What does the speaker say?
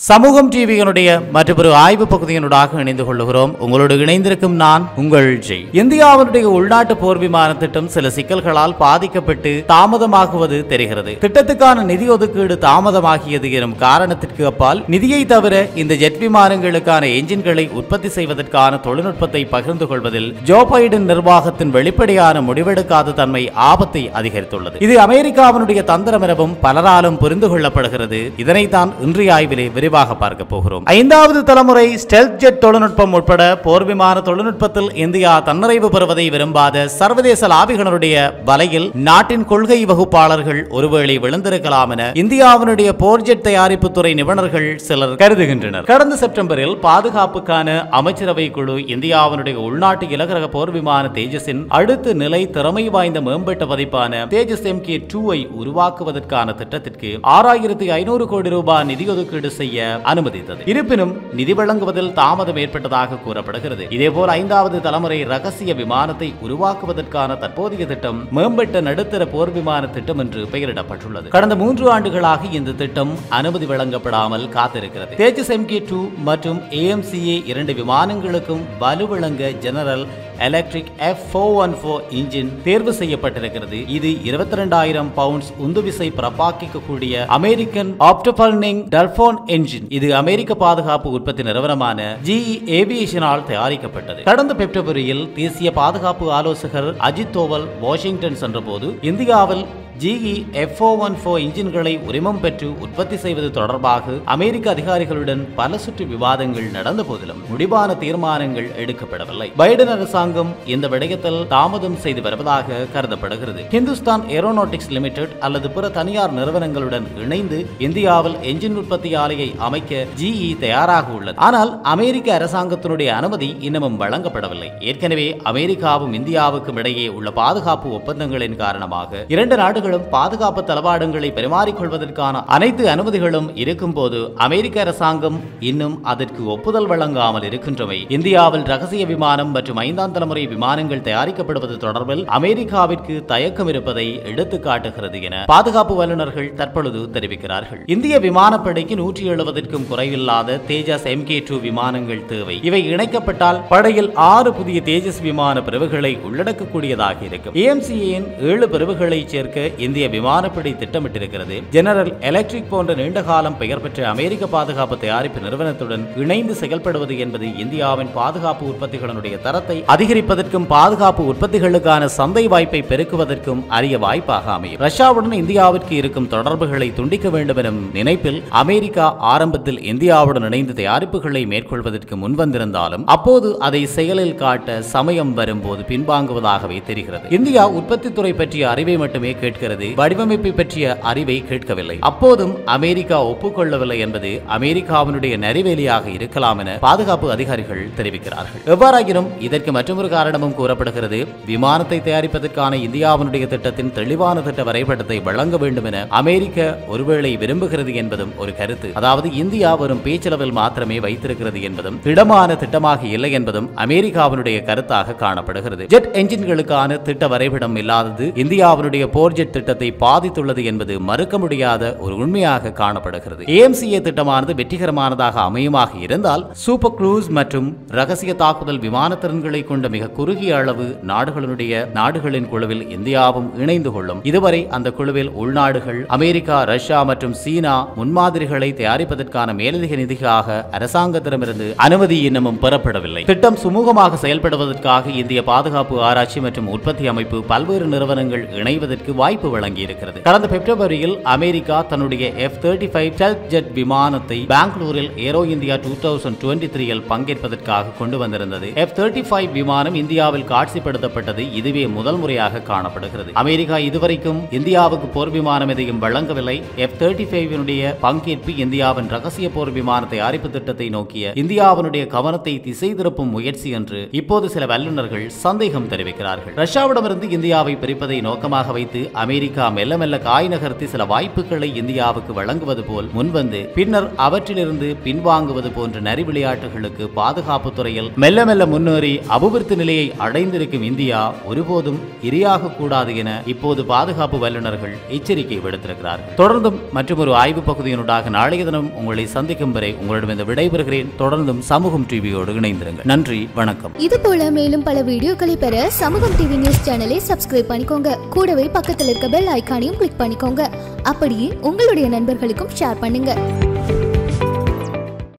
சமூகம் டிவியினுடைய மற்றொரு ஆய்வு பகுதியினூடாக இணைந்து கொள்ளுகிறோம் உங்களோடு இணைந்திருக்கும் நான் உங்கள் ஜெய் இந்தியாவினுடைய உள்நாட்டு போர் விமான திட்டம் சில சிக்கல்களால் பாதிக்கப்பட்டு தாமதமாகுவது தெரிகிறது திட்டத்துக்கான நிதி ஒதுக்கீடு தாமதமாகியது எனும் காரணத்திற்கு அப்பால் நிதியை தவிர இந்த ஜெட் விமானங்களுக்கான என்ஜின்களை உற்பத்தி செய்வதற்கான தொழில்நுட்பத்தை பகிர்ந்து கொள்வதில் ஜோ பைடன் நிர்வாகத்தின் வெளிப்படையான முடிவெடுக்காத தன்மை ஆபத்தை அதிகரித்துள்ளது இது அமெரிக்காவினுடைய தந்திரம் எனவும் பலராலும் புரிந்து கொள்ளப்படுகிறது இதனைத்தான் இன்றைய ஆய்விலே விரிவாக பார்க்க போகிறோம் ஐந்தாவது தலைமுறை ஸ்டெல்த் ஜெட் தொழில்நுட்பம் உட்பட போர் விமான தொழில்நுட்பத்தில் இந்தியா தன்னிறைவு பெறுவதை விரும்பாத சர்வதேச லாபிகளுடைய வலையில் நாட்டின் கொள்கை வகுப்பாளர்கள் ஒருவேளை விழுந்திருக்கலாம் என இந்தியாவினுடைய போர் ஜெட் தயாரிப்பு துறை நிபுணர்கள் சிலர் கருதுகின்றனர் கடந்த செப்டம்பரில் பாதுகாப்புக்கான அமைச்சரவை குழு இந்தியாவினுடைய உள்நாட்டு இலகுரக போர் விமான தேஜஸின் அடுத்த நிலை திறமை வாய்ந்த மேம்பட்ட பதிப்பான தேஜஸ் எம் கே டூவை உருவாக்குவதற்கான திட்டத்திற்கு ஆறாயிரத்தி ஐநூறு கோடி ரூபாய் நிதி ஒதுக்கீடு செய்ய அனுமதித்தது இருப்பினும் நிதி வழங்குவதில் தாமதம் ஏற்பட்டதாக கூறப்படுகிறது இதேபோல் ஐந்தாவது தலைமுறை ரகசிய விமானத்தை உருவாக்குவதற்கான தற்போதைய திட்டம் மேம்பட்ட நடுத்தர போர் விமான திட்டம் என்று பெயரிடப்பட்டுள்ளது கடந்த மூன்று ஆண்டுகளாக இந்த திட்டம் அனுமதி வழங்கப்படாமல் காத்திருக்கிறது தேஜஸ் எம்கே டூ மற்றும் ஏஎம்சிஏ இரண்டு விமானங்களுக்கும் வலுவிழங்க General Electric F four one four engine தேர்வு செய்யப்பட்டிருக்கிறது இது இருபத்தி ரெண்டாயிரம் பவுண்ட்ஸ் உந்துவிசை பிறப்பாக்கக்கூடிய அமெரிக்கன் ஆப்டபல்னிங் டல்போன் என்ஜின் இது அமெரிக்க பாதுகாப்பு உற்பத்தி நிறுவனமான ஜிஇ ஏவியேஷனால் தயாரிக்கப்பட்டது கடந்த பிப்ரவரியில் தேசிய பாதுகாப்பு ஆலோசகர் அஜித் தோவல் வாஷிங்டன் சென்றபோது இந்தியாவில் ஜிஇ எஃப் ஒன் ஃபோர் இன்ஜின்களை உரிமம் பெற்று உற்பத்தி செய்வது தொடர்பாக அமெரிக்க அதிகாரிகளுடன் பல சுற்று விவாதங்கள் நடந்த போதிலும் முடிவான தீர்மானங்கள் எடுக்கப்படவில்லை பைடன் அரசாங்கம் இந்த விடயத்தில் தாமதம் செய்து வருவதாக கருதப்படுகிறது ஹிந்துஸ்தான் ஏரோநாட்டிக்ஸ் லிமிடெட் அல்லது பிற தனியார் நிறுவனங்களுடன் இணைந்து இந்தியாவில் என்ஜின் உற்பத்தி ஆலையை அமைக்க ஜிஇ தயாராக உள்ளது ஆனால் அமெரிக்க அரசாங்கத்தினுடைய அனுமதி இன்னமும் வழங்கப்படவில்லை ஏற்கனவே அமெரிக்காவும் இந்தியாவுக்கும் இடையே உள்ள பாதுகாப்பு ஒப்பந்தங்களின் காரணமாக இரண்டு நாடுகளும் பாதுகாப்பு தளவாடங்களை பரிமாறிக்கொள்வதற்கான அனைத்து அனுமதிகளும் இருக்கும்போது அமெரிக்க அரசாங்கம் இன்னும் அதற்கு ஒப்புதல் வழங்காமல் இருக்கின்றவை இந்தியாவில் ரகசிய விமானம் மற்றும் ஐந்தாம் தலைமுறை விமானங்கள் தயாரிக்கப்படுவது தொடர்பில் அமெரிக்காவிற்கு தயக்கம் இருப்பதை எடுத்து காட்டுகிறது என பாதுகாப்பு வல்லுநர்கள் தற்பொழுது தெரிவிக்கிறார்கள் இந்திய விமானப்படைக்கு நூற்றி எழுபதற்கும் குறைவில்லாத தேஜஸ் எம்கே டூ விமானங்கள் தேவை இவை இணைக்கப்பட்டால் படையில் ஆறு புதிய தேஜஸ் விமான பிரிவுகளை உள்ளடக்கக்கூடியதாக இருக்கும் ஏஎம்சிஏன் ஏழு பிரிவுகளை சேர்க்க இந்திய விமானப்படை திட்டமிட்டிருக்கிறது ஜெனரல் எலக்ட்ரிக் போன்ற நீண்ட காலம் பெயர் பெற்ற அமெரிக்க பாதுகாப்பு தயாரிப்பு நிறுவனத்துடன் இணைந்து செயல்படுவது என்பது இந்தியாவின் பாதுகாப்பு உற்பத்திகளுடைய தரத்தை அதிகரிப்பதற்கும் பாதுகாப்பு உற்பத்திகளுக்கான சந்தை வாய்ப்பை பெருக்குவதற்கும் அரிய வாய்ப்பாக அமையும் ரஷ்யாவுடன் இந்தியாவிற்கு இருக்கும் தொடர்புகளை துண்டிக்க வேண்டும் எனும் நினைப்பில் அமெரிக்கா ஆரம்பத்தில் இந்தியாவுடன் இணைந்து தயாரிப்புகளை மேற்கொள்வதற்கு முன்வந்திருந்தாலும் அப்போது அதை செயலில் காட்ட சமயம் வரும்போது பின்வாங்குவதாகவே தெரிகிறது இந்தியா உற்பத்தி துறை பற்றிய அறிவை மட்டுமே கேட்கிறது வடிவமைப்பை பற்றிய அறிவை கேட்கவில்லை அப்போதும் அமெரிக்கா ஒப்புக்கொள்ளவில்லை என்பது அமெரிக்காவினுடைய நெறிவேலியாக இருக்கலாம் என பாதுகாப்பு அதிகாரிகள் தெரிவிக்கிறார்கள் எவ்வாறாயினும் இதற்கு மற்றொரு காரணமும் கூறப்படுகிறது விமானத்தை தயாரிப்பதற்கான இந்தியாவினுடைய திட்டத்தின் தெளிவான திட்ட வரைபடத்தை வழங்க வேண்டும் என அமெரிக்க ஒருவேளை விரும்புகிறது என்பதும் ஒரு கருத்து அதாவது இந்தியா வரும் பேச்சளவில் மாத்திரமே வைத்திருக்கிறது என்பதும் திடமான திட்டமாக இல்லை என்பதும் அமெரிக்காவினுடைய கருத்தாக காணப்படுகிறது ஜெட் என்ஜின்களுக்கான திட்ட வரைபடம் இல்லாதது இந்தியாவினுடைய போர் ஜெட் திட்டத்தை பாதித்துள்ளது என்பது மறுக்க முடியாத ஒரு உண்மையாக காணப்படுகிறது ஏஎம்சிஏ திட்டமானது வெற்றிகரமானதாக அமையுமாக இருந்தால் சூப்பர் குரூஸ் மற்றும் ரகசிய தாக்குதல் விமான திறன்களை கொண்ட மிக குறுகிய அளவு நாடுகளுடைய நாடுகளின் குழுவில் இந்தியாவும் இணைந்து கொள்ளும் இதுவரை அந்த குழுவில் உள்நாடுகள் அமெரிக்கா ரஷ்யா மற்றும் சீனா முன்மாதிரிகளை தயாரிப்பதற்கான மேலதிக நிதிக்காக அரசாங்கத்திடமிருந்து அனுமதி இன்னமும் பெறப்படவில்லை திட்டம் சுமூகமாக செயல்படுவதற்காக இந்திய பாதுகாப்பு ஆராய்ச்சி மற்றும் உற்பத்தி அமைப்பு பல்வேறு நிறுவனங்கள் இணைவதற்கு வாய்ப்பு வழங்கியிருக்கிறது கடந்த பிப்ரவரியில் அமெரிக்கா தன்னுடைய எஃப் தேர்ட்டி ஃபைவ் ஜெட் விமானத்தை பெங்களூரில் Aero India two thousand twenty த்ரீயில் பங்கேற்பதற்காக கொண்டு வந்திருந்தது எஃப் தேர்ட்டி ஃபைவ் விமானம் இந்தியாவில் காட்சிப்படுத்தப்பட்டது இதுவே முதல் முறையாக காணப்படுகிறது அமெரிக்கா இதுவரைக்கும் இந்தியாவுக்கு போர் விமானம் எதையும் வழங்கவில்லை எஃப் தேர்ட்டி ஃபைவினுடைய பங்கேற்பு இந்தியாவின் ரகசிய போர் விமான தயாரிப்பு திட்டத்தை நோக்கிய இந்தியாவினுடைய கவனத்தை திசை திருப்பும் முயற்சி என்று இப்போது சில வல்லுநர்கள் சந்தேகம் தெரிவிக்கிறார்கள் ரஷ்யாவிடமிருந்து இந்தியாவை பிரிப்பதை நோக்கமாக வைத்து அமெரிக்க அமெரிக்கா மெல்ல மெல்ல காய் நகர்த்தி சில வாய்ப்புகளை இந்தியாவுக்கு வழங்குவது போல் முன்வந்து பின்னர் அவற்றிலிருந்து பின்வாங்குவது போன்ற நரி விளையாட்டுகளுக்கு பாதுகாப்பு துறையில் மெல்ல மெல்ல முன்னேறி அபிவிருத்தி நிலையை அடைந்திருக்கும் இந்தியா ஒருபோதும் இரையாக கூடாது என இப்போது பாதுகாப்பு வல்லுநர்கள் எச்சரிக்கை விடுத்திருக்கிறார்கள் தொடர்ந்தும் மற்றொரு ஆய்வு பகுதியினூடாக நாளைய தினம் உங்களை சந்திக்கும் வரை உங்களிடம் விடைபெறுகிறேன் தொடர்ந்தும் சமூகம் டிவியோடு இணைந்திருங்கள் நன்றி வணக்கம் இது போல மேலும் பல வீடியோக்களை பெற சமூகம் டிவி நியூஸ் சேனலை சப்ஸ்கிரைப் பண்ணிக்கோங்க கூடவே பக்கத்தில் இருக்க பெல் ஐகானையும் கிளிக் பண்ணிக்கோங்க அப்படியே உங்களுடைய நண்பர்களுக்கும் ஷேர் பண்ணுங்க